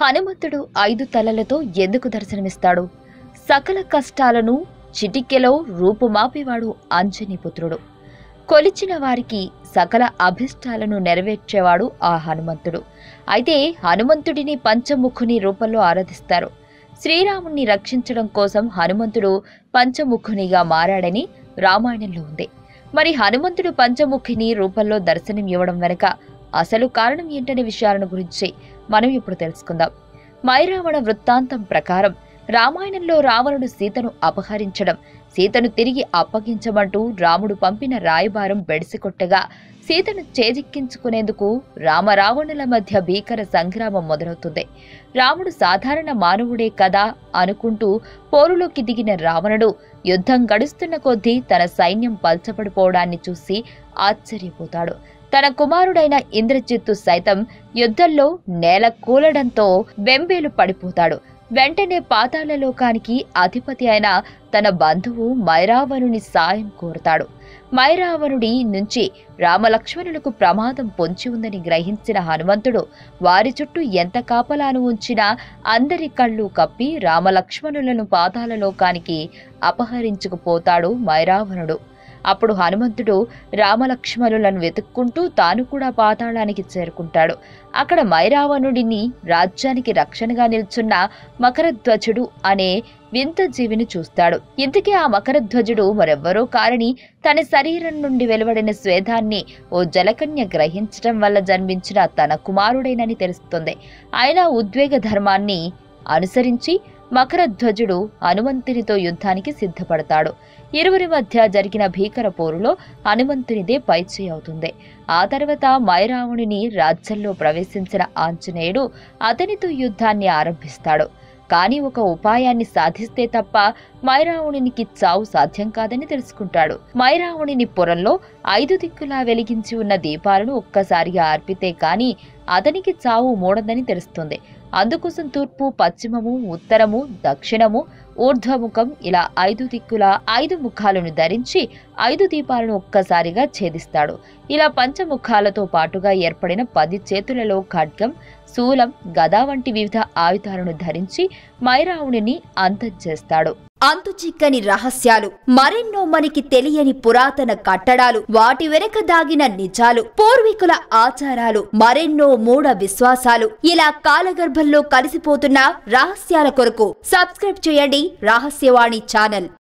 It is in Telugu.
హనుమంతుడు ఐదు తలలతో ఎందుకు దర్శనమిస్తాడు సకల కష్టాలను చిటికెలో రూపుమాపేవాడు అంజనీపుత్రుడు కొలిచిన వారికి సకల అభిష్టాలను నెరవేర్చేవాడు ఆ హనుమంతుడు అయితే హనుమంతుడిని పంచముఖుని రూపంలో ఆరాధిస్తారు శ్రీరాముణ్ణి రక్షించడం కోసం హనుమంతుడు పంచముఖునిగా మారాడని రామాయణంలో ఉంది మరి హనుమంతుడు పంచముఖిని రూపంలో దర్శనం ఇవ్వడం వెనుక అసలు కారణం ఏంటనే విషయాలను గురించి మనం ఇప్పుడు తెలుసుకుందాం మైరావణ వృత్తాంతం ప్రకారం రామాయణంలో రావణుడు సీతను అపహరించడం సీతను తిరిగి అప్పగించమంటూ రాముడు పంపిన రాయబారం బెడిసికొట్టగా సీతను చేజిక్కించుకునేందుకు రామరావణుల మధ్య భీకర సంగ్రామం మొదలవుతుంది రాముడు సాధారణ మానవుడే కదా అనుకుంటూ పోరులోకి దిగిన రావణుడు యుద్ధం గడుస్తున్న కొద్దీ తన సైన్యం పల్చబడిపోవడాన్ని చూసి ఆశ్చర్యపోతాడు తన కుమారుడైన ఇంద్రజిత్తు సైతం యుద్ధంలో నేల కూలడంతో బెంబేలు పడిపోతాడు వెంటనే పాతాళలోకానికి అధిపతి అయిన తన బంధువు మైరావణుని సాయం కోరుతాడు మైరావణుడి నుంచి రామలక్ష్మణులకు ప్రమాదం పొంచి ఉందని గ్రహించిన హనుమంతుడు వారి చుట్టూ ఎంత కాపలాను ఉంచినా అందరి కళ్ళు కప్పి రామలక్ష్మణులను పాతాళలోకానికి అపహరించుకుపోతాడు మైరావణుడు అప్పుడు హనుమంతుడు రామలక్ష్మణులను వెతుక్కుంటూ తాను కూడా పాతాళానికి చేరుకుంటాడు అక్కడ మైరావణుడిని రాజ్యానికి రక్షణగా నిల్చున్న మకరధ్వజుడు అనే వింత జీవిని చూస్తాడు ఇంతకీ ఆ మకరధ్వజుడు మరెవ్వరో కారని తన శరీరం నుండి వెలువడిన స్వేదాన్ని ఓ జలకన్య గ్రహించడం వల్ల జన్మించిన తన కుమారుడేనని తెలుస్తుంది ఆయన ఉద్వేగ ధర్మాన్ని అనుసరించి మకరధ్వజుడు హనుమంతునితో యుద్ధానికి సిద్ధపడతాడు ఇరువురి మధ్య జరిగిన భీకర పోరులో హనుమంతునిదే పైచేయి అవుతుంది ఆ తర్వాత మైరావణుని రాజ్యంలో ప్రవేశించిన ఆంజనేయుడు అతనితో యుద్ధాన్ని ఆరంభిస్తాడు కానీ ఒక ఉపాయాన్ని సాధిస్తే తప్ప మైరావణునికి చావు సాధ్యం కాదని తెలుసుకుంటాడు మైరావణుని పొరంలో ఐదు దిక్కులా వెలిగించి ఉన్న దీపాలను ఒక్కసారిగా ఆర్పితే కాని అతనికి చావు మూడదని తెలుస్తుంది అందుకోసం తూర్పు పశ్చిమము ఉత్తరము దక్షిణము ఊర్ధ్వముఖం ఇలా ఐదు దిక్కుల ఐదు ముఖాలను ధరించి ఐదు దీపాలను ఒక్కసారిగా ఛేదిస్తాడు ఇలా పంచముఖాలతో పాటుగా ఏర్పడిన పది చేతులలో ఖడ్గం శూలం గద వంటి వివిధ ఆయుధాలను ధరించి మైరావునిని అంతం చేస్తాడు అంతు చిక్కని రహస్యాలు మరెన్నో మనకి తెలియని పురాతన కట్టడాలు వాటి వెనక దాగిన నిజాలు పూర్వీకుల ఆచారాలు మరెన్నో మూఢ విశ్వాసాలు ఇలా కాలగర్భంలో కలిసిపోతున్న రహస్యాల కొరకు సబ్స్క్రైబ్ చేయండి రహస్యవాణి ఛానల్